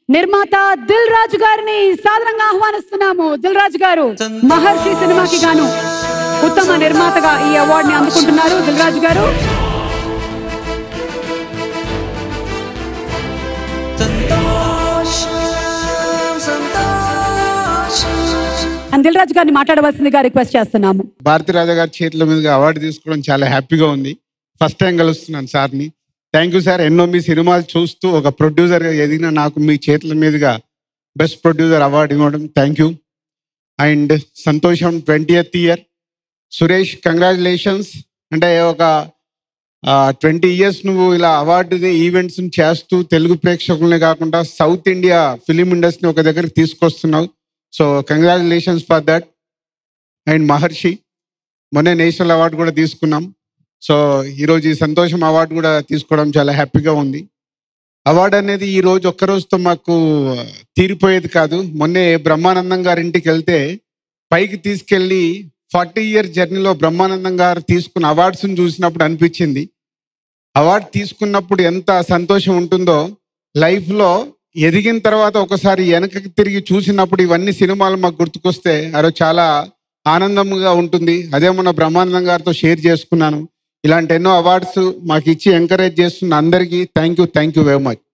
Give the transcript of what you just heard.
నిర్మాత దిల్ రాజు గారిని సాధారణంగా ఆహ్వానిస్తున్నాము దిల్ రాజు గారు మహర్షి సినిమాకి గాను ఉత్తమ నిర్మాతగా ఈ అవార్డుని అందుకుంటున్నారు దిల్ రాజు గారు అండ్ దిల్ రాజు గారిని మాట్లాడవలసిందిగా రిక్వెస్ట్ చేస్తున్నాము భారతి రాజా గారి చేతుల మీదుగా అవార్డు తీసుకోవడం చాలా హ్యాపీగా ఉంది ఫస్ట్ టైం కలుస్తున్నాను సార్ని థ్యాంక్ యూ సార్ ఎన్నో మీ సినిమాలు చూస్తూ ఒక ప్రొడ్యూసర్గా ఎదిగిన నాకు మీ చేతుల మీదుగా బెస్ట్ ప్రొడ్యూసర్ అవార్డు ఇవ్వడం థ్యాంక్ యూ అండ్ సంతోషం ట్వంటీయత్ ఇయర్ సురేష్ కంగ్రాచులేషన్స్ అంటే ఒక ట్వంటీ ఇయర్స్ నువ్వు ఇలా అవార్డు ఈవెంట్స్ చేస్తూ తెలుగు ప్రేక్షకులనే కాకుండా సౌత్ ఇండియా ఫిలిం ఇండస్ట్రీని ఒక దగ్గరికి తీసుకొస్తున్నావు so congratulations for that and Maharshi మొన్నే నేషనల్ అవార్డు కూడా తీసుకున్నాం సో ఈరోజు ఈ సంతోషం అవార్డు కూడా తీసుకోవడం చాలా హ్యాపీగా ఉంది అవార్డు అనేది ఈ రోజు ఒక్క రోజుతో మాకు తీరిపోయేది కాదు మొన్నే బ్రహ్మానందం గారి ఇంటికి వెళ్తే పైకి తీసుకెళ్ళి ఫార్టీ ఇయర్ జర్నీలో బ్రహ్మానందం గారు తీసుకున్న అవార్డ్స్ని చూసినప్పుడు అనిపించింది అవార్డు తీసుకున్నప్పుడు ఎంత సంతోషం ఉంటుందో లైఫ్లో ఎదిగిన తర్వాత ఒకసారి వెనకకి తిరిగి చూసినప్పుడు ఇవన్నీ సినిమాలు మాకు గుర్తుకొస్తే అదో చాలా ఆనందంగా ఉంటుంది అదే మన బ్రహ్మానందం గారితో షేర్ చేసుకున్నాను ఇలాంటి ఎన్నో అవార్డ్స్ మాకు ఇచ్చి ఎంకరేజ్ చేస్తున్న అందరికీ thank you thank you very much